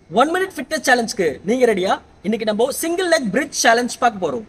one minute fitness சேலஞ்சுக்கு நீங்க ரெடியா இன்னைக்கு நம்ம சிங்கிள் லெக் பிரிட்ஜ் சேலஞ்ச் பார்க்க போறோம்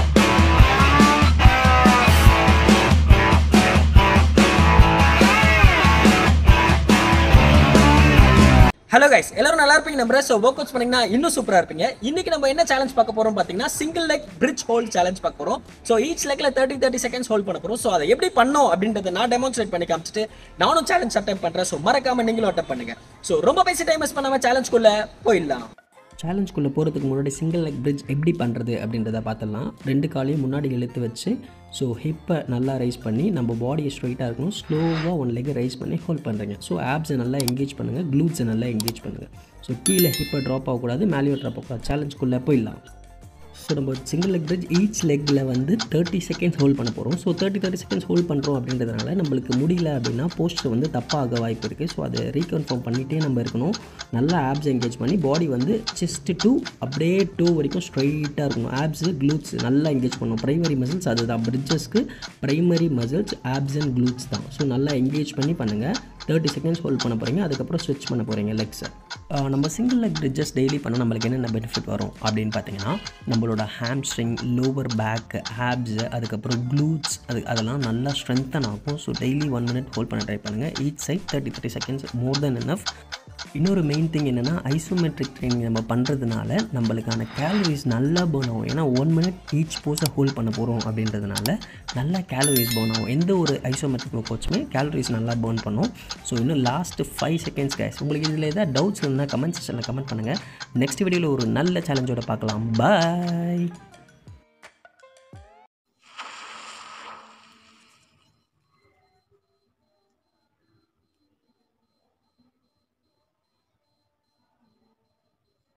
ஹலோ கைஸ் எல்லாரும் நல்லா இருப்பீங்க நம்புறேன் ஸோ ஒர்க் அவுட்ஸ் பண்ணீங்கன்னா இன்னும் சூப்பரா இருப்பீங்க இன்னைக்கு நம்ம என்ன சேலஞ்ச் பார்க்க போறோம் பார்த்தீங்கன்னா single leg bridge hold challenge பார்க்க போறோம் ஸோ ஈச் லெக்ல தேர்ட்டி தேர்ட்டி செகண்ட்ஸ் ஹோல்ட் பண்ண போறோம் ஸோ அதை எப்படி பண்ணோம் அப்படின்றத நான் டெமான்ஸ்ட்ரேட் பண்ணி காமிச்சிட்டு நானும் சேலஞ்ச் அட்டம் பண்றேன் ஸோ மறக்காம நீங்களும் அட்டம் பண்ணுங்க ஸோ ரொம்ப பேசி டைம் மிஸ் பண்ணாம சேலஞ்சுக்குள்ள போயிடலாம் சேலஞ்சுக்குள்ளே போகிறதுக்கு முன்னாடி சிங்கிள் லெக் பிரிட்ஜ் எப்படி பண்ணுறது அப்படின்றத பார்த்துடலாம் ரெண்டு காலையும் முன்னாடி இழுத்து வச்சு ஸோ ஹிப்பை நல்லா ரைஸ் பண்ணி நம்ம பாடியை ஸ்ட்ரைட்டாக இருக்கணும் ஸ்லோவாக ஒன் லெக் ரைஸ் பண்ணி ஹோல்ட் பண்ணுறீங்க ஸோ ஆப்ஸை நல்லா எங்கேஜ் பண்ணுங்கள் க்ளூட்ஸை நல்லா எங்கேஜ் பண்ணுங்கள் ஸோ கீழே ஹிப்பை ட்ராப் ஆகக்கூடாது மேலேயும் ட்ராப் ஆகக்கூடாது சேலஞ்சுக்குள்ளே போயிடலாம் ஸோ நம்ம சிங்கிள் லெக் பிரிட்ஜ் ஈச் லெக்கில் வந்து தேர்ட்டி செகண்ட்ஸ் ஹோல்ட் பண்ண போகிறோம் so thirty thirty seconds hold பண்ணுறோம் அப்படின்றதுனால நம்மளுக்கு முடியல அப்படின்னா போஸ்டர் வந்து தப்பாக வாய்ப்பு இருக்குது ஸோ அதை ரீகன்ஃபார்ம் பண்ணிகிட்டே நம்ம இருக்கணும் நல்லா ஆப்ஸ் என்கேஜ் பண்ணி பாடி வந்து செஸ்ட் டூ அப்படியே டூ வரைக்கும் ஸ்ட்ரைட்டாக இருக்கணும் ஆப்ஸு க்ளூட்ஸ் நல்லா என்கேஜ் பண்ணணும் ப்ரைமரி மசில்ஸ் அதுதான் பிரிட்ஜஸ்க்கு primary muscles abs and glutes தான் ஸோ நல்லா என்கேஜ் பண்ணி பண்ணுங்கள் தேர்ட்டி செகண்ட்ஸ் ஹோல்ட் பண்ண போகிறீங்க அதுக்கப்புறம் ஸ்விட்ச் பண்ண போகிறீங்க லெக்ஸை நம்ம சிங்கிள் லெக் பிரிட்ஜஸ் டெய்லி பண்ணால் நம்மளுக்கு என்னென்ன பெனிஃபிட் வரும் அப்படின்னு பார்த்தீங்கன்னா நம்மளோட ஹாம்ஸ்ட்ரிங் லோவர் பேக் ஹேப்ஸ் அதுக்கப்புறம் க்ளூட்ஸ் அது அதெல்லாம் நல்லா ஸ்ட்ரென்தன் ஆகும் so daily one minute hold பண்ண ட்ரை பண்ணுங்கள் each side thirty thirty seconds more than enough இன்னொரு மெயின் திங் என்னென்னா ஐசோமெட்ரிக் ட்ரைனிங் நம்ம பண்ணுறதுனால நம்மளுக்கான கேலரிஸ் நல்லா பேர்ன் ஆகும் ஏன்னா ஒன் மினிட் ஈச் போஸை ஹோல்ட் பண்ண போகிறோம் அப்படின்றதுனால நல்லா கேலரிஸ் பேர்ன் ஆகும் எந்த ஒரு ஐசோமெட்ரிக் ஒர்க் கோச்சுமே கேலரிஸ் நல்லா பேர்ன் பண்ணும் ஸோ இன்னும் லாஸ்ட் ஃபைவ் செகண்ட்ஸ் கேஸ் உங்களுக்கு இதில் ஏதாவது டவுட்ஸ் இருந்தால் கமெண்ட் செக்ஷனில் கமெண்ட் பண்ணுங்கள் நெக்ஸ்ட் வீடியோவில் ஒரு நல்ல சேலஞ்சோட பார்க்கலாம் பாய்